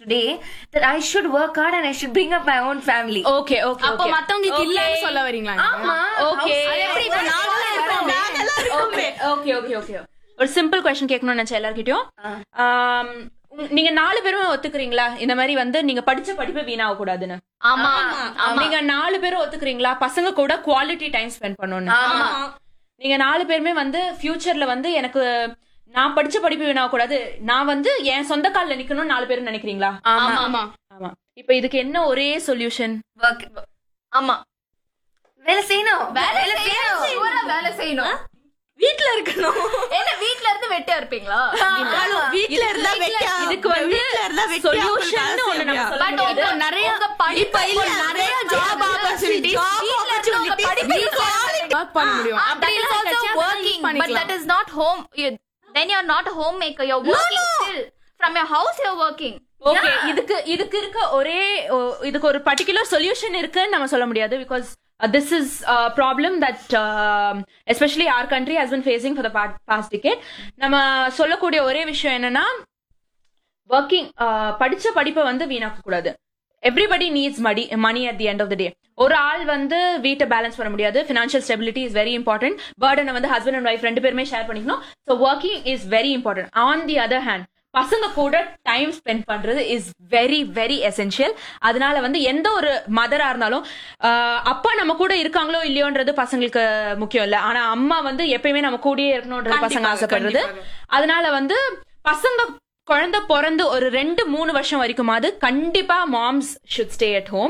today that I should work hard and I should bring up my own family. Okay okay அப்ப மத்தவங்களுக்கு இல்லன்னு சொல்ல வரீங்களா நீங்க? ஆமா. ஓகே அது எப்படி இப்ப நாங்களே இருக்கோமே. ஓகே ஓகே ஓகே ஒரு சிம்பிள் கொஸ்டின் கேட்கணும்னு நினைச்சேன் எல்லார்கிட்டயும் ஆம், உங்க- நீங்க நாலு பேரும் ஒத்துக்கிறீங்களா இந்த மாதிரி வந்து நீங்க படிச்ச படிப்பு வீணாக கூடாதுன்னு ஆமா ஆமா நீங்க நாலு பேரும் ஒத்துக்கிறீங்களா பசங்க கூட குவாலிட்டி டைம் ஸ்பெண்ட் பண்ணணும்னு ஆமா. நீங்க நாலு பேருமே வந்து ஃபியூச்சர்ல வந்து எனக்கு நான் படிச்ச படிப்பு வீணாக கூடாது நான் வந்து என் சொந்த கால்ல நிக்கணும்னு நாலு பேரும் நினைக்கிறீங்களா ஆமா. ஆமா ஆமா இப்ப இதுக்கு என்ன ஒரே சொல்யூஷன் Work. ஆமா. வேலை செய்யணும் வேலை செய்யணும் சூரா வேலை செய்யணும் வீட்ல இருக்கணும் என்ன வீட்ல இருந்து வெட்டியா இருப்பீங்களா வீட்ல இருந்தா வெட்டியா இதுக்கு வந்து வீட்ல இருந்தா வெட்டியா சொல்யூஷன் ஒண்ணு நம்ம சொல்ல பட் முடியாது உங்க நிறைய உங்க இப்ப படிப்பு இல்ல நிறைய ஜாப் ஆப்பர்ச்சுனிட்டிஸ் வீட்ல இருந்து உங்க படிப்பு ஒர்க் பண்ண முடியும் that is also working but that is not home you, then you're not a homemaker you're working still from your house you're working okay இதுக்கு இதுக்கு இருக்க ஒரே ஓ, இதுக்கு ஒரு பர்டிகுலர் சொல்யூஷன் இருக்குன்னு நம்ம சொல்ல முடியாது because this is problem that especially our country has been facing for the past decade நம்ம சொல்லக்கூடிய ஒரே விஷயம் என்னன்னா ஒர்க்கிங் படிச்ச படிப்பை வந்து வீணாக்க கூடாது எவ்ரிபடி நீட்ஸ் மடி money at the end of the day ஒரு ஆள் வந்து வீட்டை பேலன்ஸ் பண்ண முடியாது financial stability is very important பர்டனை வந்து ஹஸ்பண்ட் அண்ட் ஒய்ஃப் ரெண்டு பேருமே ஷேர் பண்ணிக்கணும் so working is very important on the other hand பசங்க கூட டைம் ஸ்பெண்ட் பண்றது இஸ் வெரி வெரி எசென்ஷியல் அதனால வந்து எந்த ஒரு மதரா இருந்தாலும் ஆஹ், அப்பா நம்ம கூட இருக்காங்களோ இல்லையோன்றது பசங்களுக்கு முக்கியம் இல்ல ஆனா அம்மா வந்து எப்பயுமே நம்ம கூடயே இருக்கணும்ன்றது பசங்க ஆசைப்படுறது அதனால வந்து பசங்க குழந்தை பிறந்து ஒரு ரெண்டு மூணு வருஷம் வரைக்குமாவது கண்டிப்பா moms should stay at home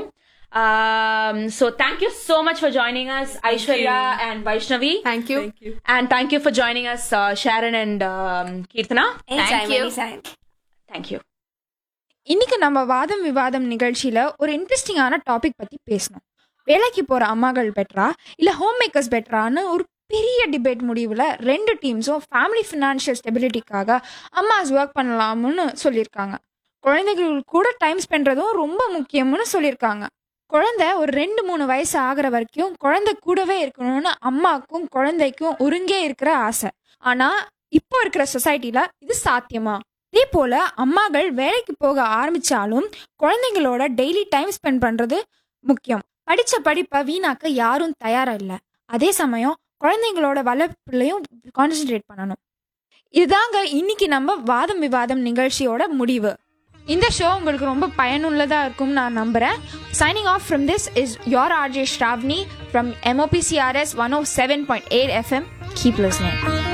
so thank you so much for joining us aishwarya and vaishnavi Thank you. and thank you for joining us uh, sharon and um, kirtana Anytime, you. anytime. thank you இன்னைக்கு நம்ம வாதம் விவாதம் நிகழ்ச்சியில ஒரு இன்ட்ரெஸ்டிங்கான topic பத்தி பேசணும் வேலைக்கு போற அம்மாக்கள் பெட்டரா இல்ல ஹோம் மேக்கர்ஸ் பெட்டரான்னு ஒரு பெரிய டிபேட் முடிவுல ரெண்டு டீம்ஸும் ஃபேமிலி ஃபினான்ஷியல் ஸ்டெபிலிட்டிக்காக அம்மாஸ் ஒர்க் பண்ணலாம்னு சொல்லியிருக்காங்க குழந்தைகள் கூட டைம் ஸ்பெண்ட்றதும் ரொம்ப முக்கியம்னு சொல்லியிருக்காங்க குழந்தை ஒரு ரெண்டு மூணு வயசு ஆகிற வரைக்கும் குழந்தை கூடவே இருக்கணும்னு அம்மாக்கும் குழந்தைக்கும் ஒருங்கே இருக்கிற ஆசை ஆனா இப்போ இருக்கிற சொசைட்டில இது சாத்தியமா இதே போல அம்மாக்கள் வேலைக்கு போக ஆரம்பிச்சாலும் குழந்தைங்களோட டெய்லி டைம் ஸ்பெண்ட் பண்றது முக்கியம் படிச்ச படிப்பை வீணாக்க யாரும் தயாரா இல்லை அதே சமயம் குழந்தைங்களோட வளர்ப்புலையும் கான்சென்ட்ரேட் பண்ணணும் இதுதாங்க இன்னைக்கு நம்ம வாதம் விவாதம் நிகழ்ச்சியோட முடிவு இந்த ஷோ உங்களுக்கு ரொம்ப பயனுள்ளதா இருக்கும்னு நான் நம்புறேன் signing off from this is your RJ Shravani from MOPCRS one O seven point eight FM keep listening